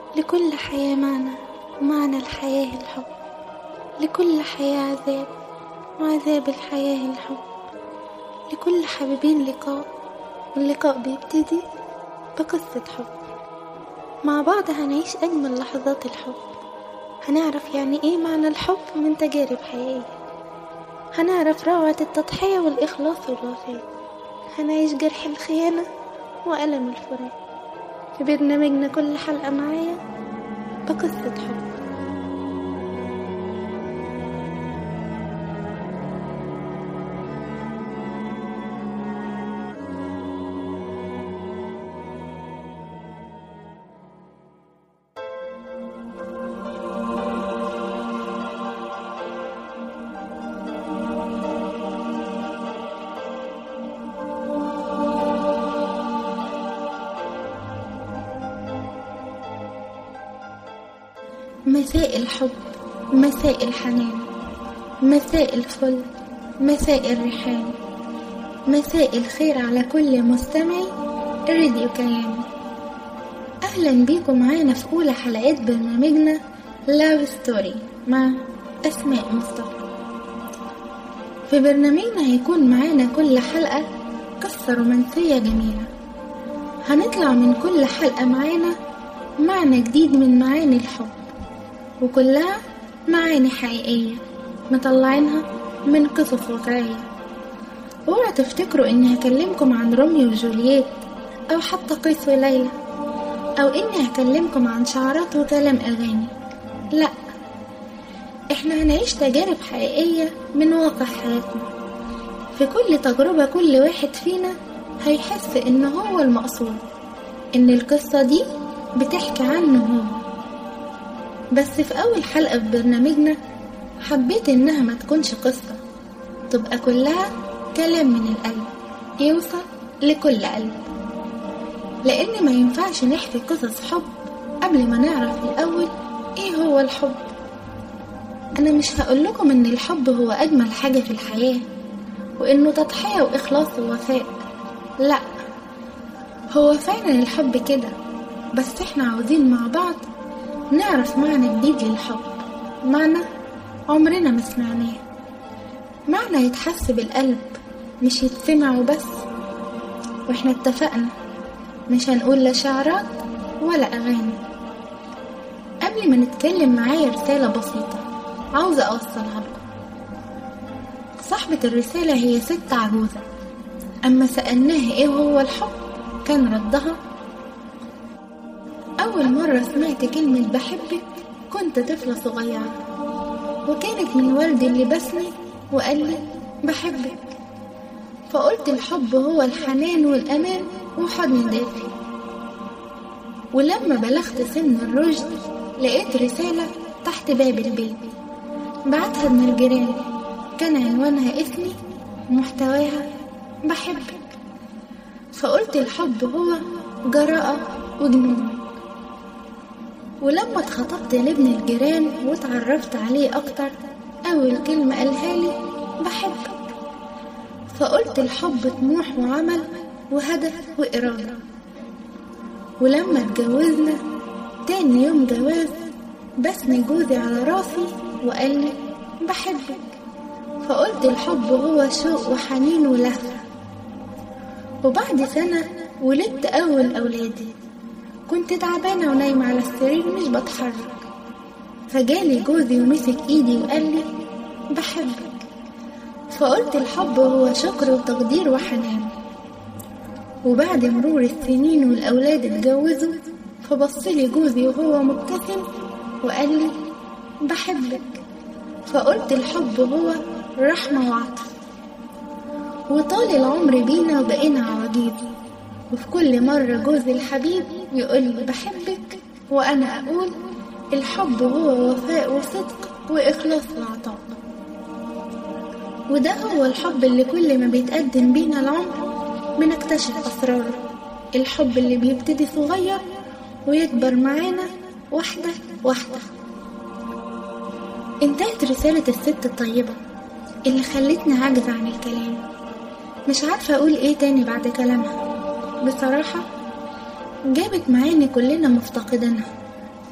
لكل حياة معنى ومعنى الحياة الحب لكل حياة عذاب وعذاب الحياة الحب لكل حبيبين لقاء واللقاء بيبتدي بقصة حب مع بعض هنعيش أجمل لحظات الحب هنعرف يعني إيه معنى الحب من تجارب حقيقية هنعرف روعة التضحية والإخلاص والوفاء هنعيش جرح الخيانة وألم الفراق في برنامجنا كل حلقة معايا بقصة حب مساء الحب مساء الحنان مساء الفل مساء الريحان مساء الخير على كل مستمعي راديو كيان أهلا بيكم معانا في أولى حلقات برنامجنا لاف ستوري مع أسماء مصطفى في برنامجنا هيكون معانا كل حلقة قصة رومانسية جميلة هنطلع من كل حلقة معانا معنى جديد من معاني الحب وكلها معاني حقيقية مطلعينها من قصص واقعية اوعى تفتكروا اني هكلمكم عن روميو وجولييت او حتى قيس وليلى او اني هكلمكم عن شعارات وكلام اغاني لا احنا هنعيش تجارب حقيقية من واقع حياتنا في كل تجربة كل واحد فينا هيحس ان هو المقصود ان القصة دي بتحكي عنه هو بس في أول حلقة في برنامجنا حبيت إنها ما تكونش قصة تبقى كلها كلام من القلب يوصل لكل قلب لأن ما ينفعش نحكي قصص حب قبل ما نعرف الأول إيه هو الحب أنا مش هقول لكم إن الحب هو أجمل حاجة في الحياة وإنه تضحية وإخلاص ووفاء لأ هو فعلا الحب كده بس إحنا عاوزين مع بعض نعرف معنى جديد للحب معنى عمرنا ما سمعناه معنى يتحس بالقلب مش يتسمع وبس واحنا اتفقنا مش هنقول لا شعرات ولا أغاني قبل ما نتكلم معايا رسالة بسيطة عاوزة أوصلها لكم صاحبة الرسالة هي ست عجوزة أما سألناها إيه هو الحب كان ردها أول مرة سمعت كلمة بحبك كنت طفلة صغيرة وكانت من والدي اللي بسني وقال لي بحبك فقلت الحب هو الحنان والأمان وحضن دافي ولما بلغت سن الرشد لقيت رسالة تحت باب البيت بعتها من الجيران كان عنوانها اسمي ومحتواها بحبك فقلت الحب هو جراءة وجنون ولما اتخطبت لابن الجيران واتعرفت عليه اكتر اول كلمة قالها لي بحبك فقلت الحب طموح وعمل وهدف وإرادة ولما اتجوزنا تاني يوم جواز بسني جوزي على راسي وقال لي بحبك فقلت الحب هو شوق وحنين ولهفة وبعد سنة ولدت أول أولادي كنت تعبانة ونايمة على السرير مش بتحرك فجالي جوزي ومسك ايدي وقال لي بحبك فقلت الحب هو شكر وتقدير وحنان وبعد مرور السنين والأولاد اتجوزوا فبصلي جوزي وهو مبتسم وقال لي بحبك فقلت الحب هو رحمة وعطف وطال العمر بينا وبقينا عواجيز وفي كل مرة جوزي الحبيب يقول لي بحبك وأنا أقول الحب هو وفاء وصدق وإخلاص وعطاء وده هو الحب اللي كل ما بيتقدم بينا العمر بنكتشف أسراره الحب اللي بيبتدي صغير ويكبر معانا واحدة واحدة انتهت رسالة الست الطيبة اللي خلتني عاجز عن الكلام مش عارفة أقول إيه تاني بعد كلامها بصراحة جابت معاني كلنا مفتقدينها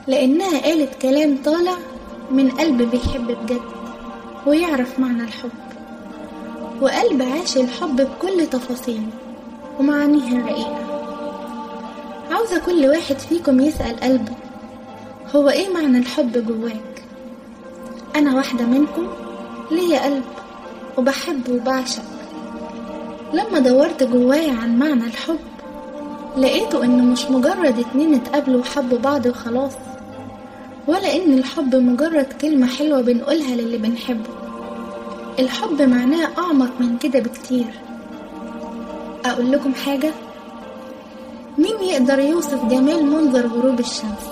لأنها قالت كلام طالع من قلب بيحب بجد ويعرف معنى الحب وقلب عاش الحب بكل تفاصيله ومعانيه الرقيقة عاوزة كل واحد فيكم يسأل قلبه هو ايه معنى الحب جواك انا واحدة منكم ليا قلب وبحب وبعشق لما دورت جوايا عن معنى الحب لقيته انه مش مجرد اتنين اتقابلوا وحبوا بعض وخلاص ولا ان الحب مجرد كلمة حلوة بنقولها للي بنحبه الحب معناه اعمق من كده بكتير اقول لكم حاجة مين يقدر يوصف جمال منظر غروب الشمس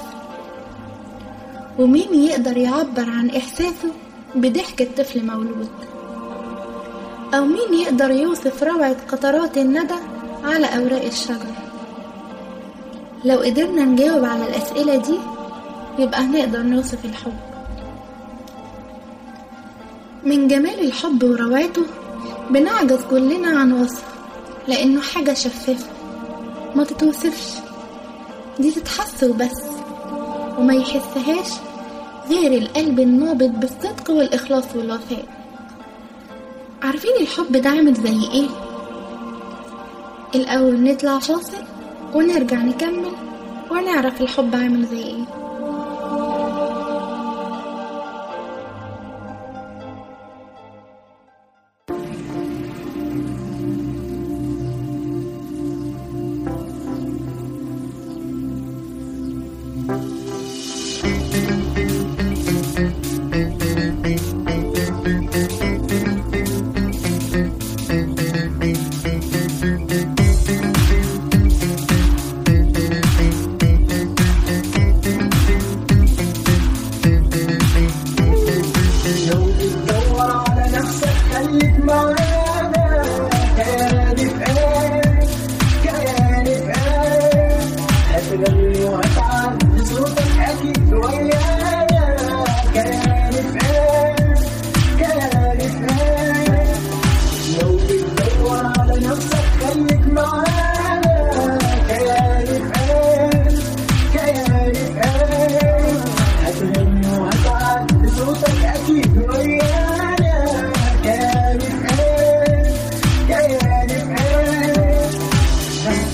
ومين يقدر يعبر عن إحساسه بضحكة طفل مولود أو مين يقدر يوصف روعة قطرات الندى على أوراق الشجر لو قدرنا نجاوب على الأسئلة دي يبقى هنقدر نوصف الحب من جمال الحب وروعته بنعجز كلنا عن وصفه لأنه حاجة شفافة ما تتوصفش دي تتحس وبس وما يحسهاش غير القلب النابض بالصدق والإخلاص والوفاء عارفين الحب ده عامل زي ايه؟ الأول نطلع فاصل ونرجع نكمل ونعرف الحب عامل زي ايه لو بتدور على نفسك خليك معانا كياني في ايه كياني في ايه هتغني وهتعب صوتك اكيد ويانا كياني في ايه كياني في ايه لو بتدور على نفسك خليك معانا كياني في ايه كياني في ايه هتغني وهتعب صوتك اكيد ويانا كياني في ايه كياني في ايه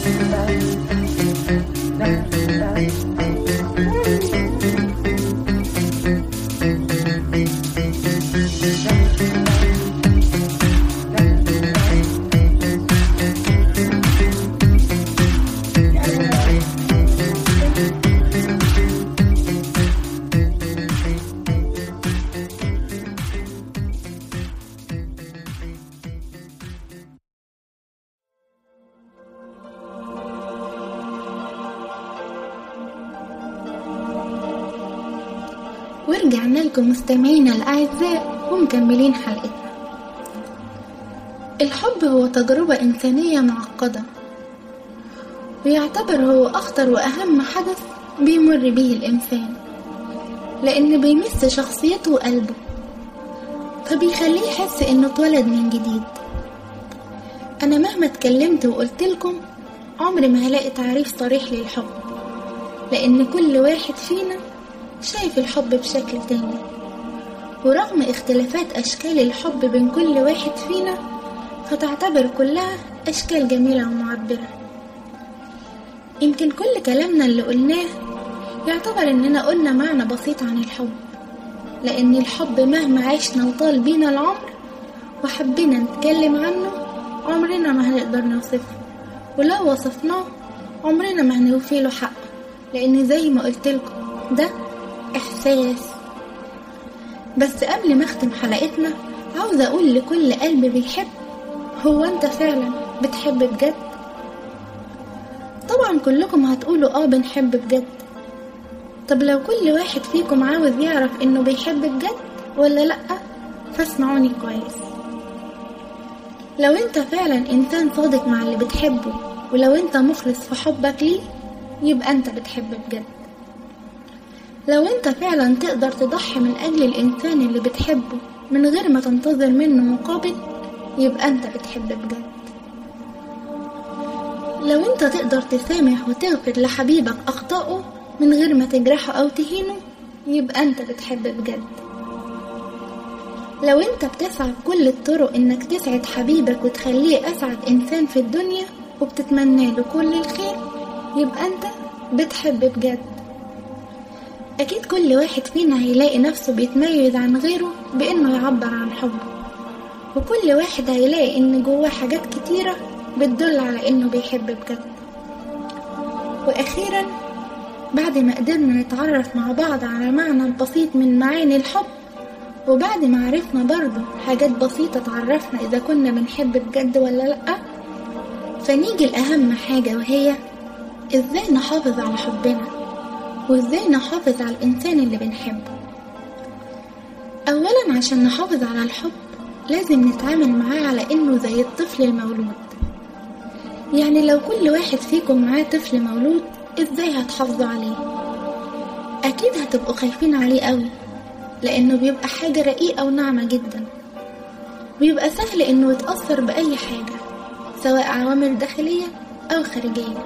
ورجعنا لكم مستمعينا الأعزاء ومكملين حلقتنا الحب هو تجربة إنسانية معقدة ويعتبر هو أخطر وأهم حدث بيمر به الإنسان لأن بيمس شخصيته وقلبه فبيخليه يحس إنه اتولد من جديد أنا مهما اتكلمت وقلتلكم عمري ما هلاقي تعريف صريح للحب لأن كل واحد فينا شايف الحب بشكل تاني ورغم اختلافات أشكال الحب بين كل واحد فينا فتعتبر كلها أشكال جميلة ومعبرة يمكن كل كلامنا اللي قلناه يعتبر إننا قلنا معنى بسيط عن الحب لأن الحب مهما عشنا وطال بينا العمر وحبينا نتكلم عنه عمرنا ما هنقدر نوصفه ولو وصفناه عمرنا ما هنوفي له حقه لأن زي ما قلتلكم ده إحساس بس قبل ما أختم حلقتنا عاوزة أقول لكل قلب بيحب هو أنت فعلا بتحب بجد طبعا كلكم هتقولوا اه بنحب بجد طب لو كل واحد فيكم عاوز يعرف انه بيحب بجد ولا لأ فاسمعوني كويس لو انت فعلا انسان صادق مع اللي بتحبه ولو انت مخلص في حبك ليه يبقى انت بتحب بجد لو انت فعلا تقدر تضحي من اجل الانسان اللي بتحبه من غير ما تنتظر منه مقابل يبقى انت بتحب بجد لو انت تقدر تسامح وتغفر لحبيبك اخطائه من غير ما تجرحه أو تهينه يبقى أنت بتحب بجد لو أنت بتسعى بكل الطرق إنك تسعد حبيبك وتخليه أسعد إنسان في الدنيا وبتتمنى له كل الخير يبقى أنت بتحب بجد أكيد كل واحد فينا هيلاقي نفسه بيتميز عن غيره بإنه يعبر عن حبه وكل واحد هيلاقي إن جواه حاجات كتيرة بتدل على إنه بيحب بجد وأخيرا بعد ما قدرنا نتعرف مع بعض على معنى البسيط من معاني الحب وبعد ما عرفنا برضه حاجات بسيطة تعرفنا إذا كنا بنحب بجد ولا لأ فنيجي لأهم حاجة وهي إزاي نحافظ على حبنا وإزاي نحافظ على الإنسان اللي بنحبه أولا عشان نحافظ على الحب لازم نتعامل معاه على إنه زي الطفل المولود يعني لو كل واحد فيكم معاه طفل مولود إزاي هتحافظوا عليه أكيد هتبقوا خايفين عليه قوي لأنه بيبقى حاجة رقيقة وناعمة جدا بيبقى سهل إنه يتأثر بأي حاجة سواء عوامل داخلية أو خارجية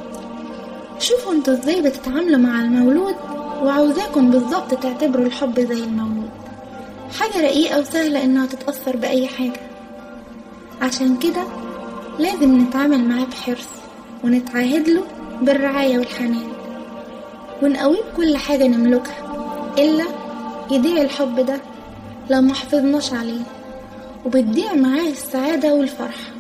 شوفوا انتوا ازاي بتتعاملوا مع المولود وعاوزاكم بالظبط تعتبروا الحب زي المولود حاجة رقيقة وسهلة انها تتأثر بأي حاجة عشان كده لازم نتعامل معاه بحرص ونتعاهد له بالرعاية والحنان ونقويه بكل حاجة نملكها إلا يضيع الحب ده لو محافظناش عليه وبتضيع معاه السعادة والفرحة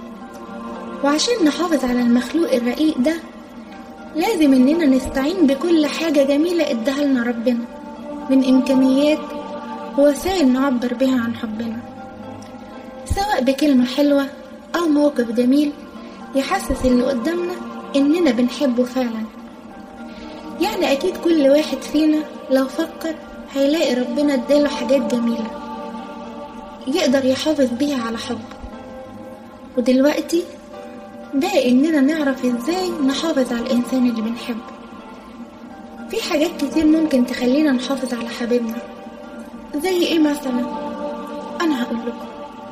وعشان نحافظ على المخلوق الرقيق ده لازم اننا نستعين بكل حاجة جميلة اداها لنا ربنا من امكانيات ووسائل نعبر بها عن حبنا سواء بكلمة حلوة او موقف جميل يحسس اللي قدامنا اننا بنحبه فعلا يعني اكيد كل واحد فينا لو فكر هيلاقي ربنا اداله حاجات جميلة يقدر يحافظ بيها على حبه ودلوقتي باقي اننا نعرف ازاي نحافظ على الانسان اللي بنحبه في حاجات كتير ممكن تخلينا نحافظ على حبيبنا زي ايه مثلا انا هقول لكم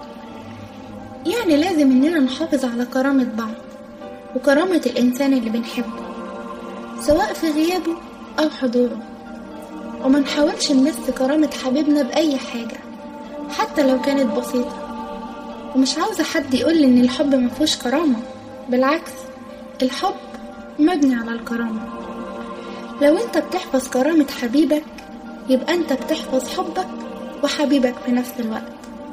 يعني لازم اننا نحافظ على كرامة بعض وكرامة الانسان اللي بنحبه سواء في غيابه او حضوره وما نحاولش نمس كرامة حبيبنا بأي حاجة حتى لو كانت بسيطة ومش عاوزة حد يقول إن الحب مفهوش كرامة بالعكس الحب مبني على الكرامة لو انت بتحفظ كرامة حبيبك يبقى انت بتحفظ حبك وحبيبك في نفس الوقت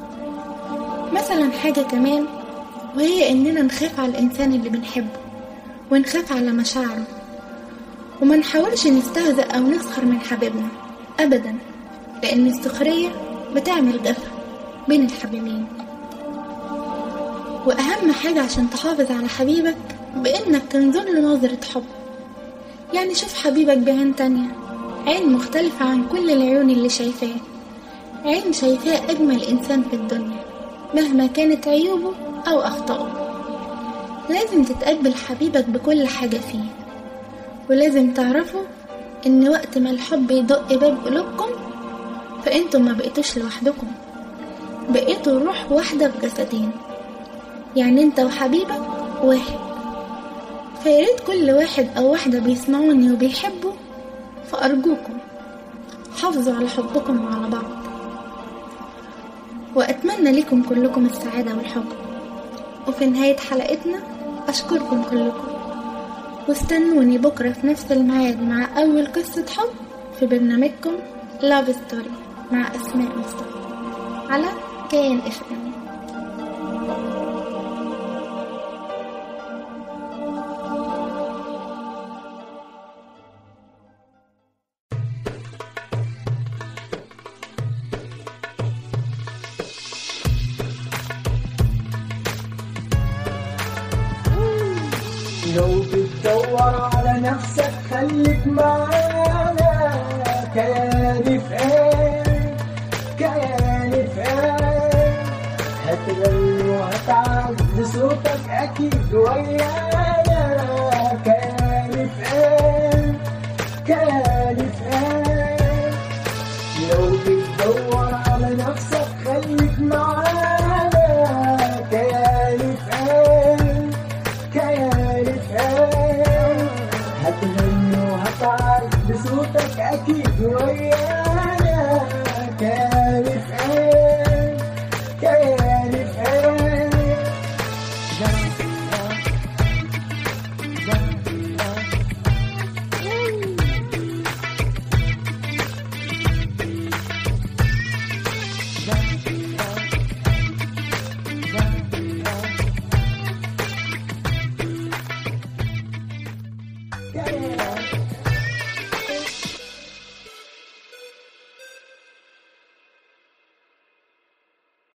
مثلا حاجة كمان وهي اننا نخاف على الانسان اللي بنحبه ونخاف على مشاعره وما نحاولش نستهزأ او نسخر من حبيبنا ابدا لان السخرية بتعمل جفا بين الحبيبين وأهم حاجة عشان تحافظ على حبيبك بإنك تنظر له نظرة حب يعني شوف حبيبك بعين تانية عين مختلفة عن كل العيون اللي شايفاه عين شايفاه أجمل إنسان في الدنيا مهما كانت عيوبه أو أخطائه لازم تتقبل حبيبك بكل حاجة فيه ولازم تعرفوا إن وقت ما الحب يدق باب قلوبكم فأنتم ما بقيتوش لوحدكم بقيتوا روح واحدة بجسدين يعني انت وحبيبك واحد فياريت كل واحد او واحدة بيسمعوني وبيحبوا فأرجوكم حافظوا على حبكم وعلى بعض وأتمنى لكم كلكم السعادة والحب وفي نهاية حلقتنا أشكركم كلكم واستنوني بكرة في نفس الميعاد مع أول قصة حب في برنامجكم لاف ستوري مع أسماء مصطفى على كيان اف ام لو بتدور على نفسك خليك معانا كياني في ايه كياني في ايه هتغني وهتعد صوتك اكيد ويانا كياني في ايه كياني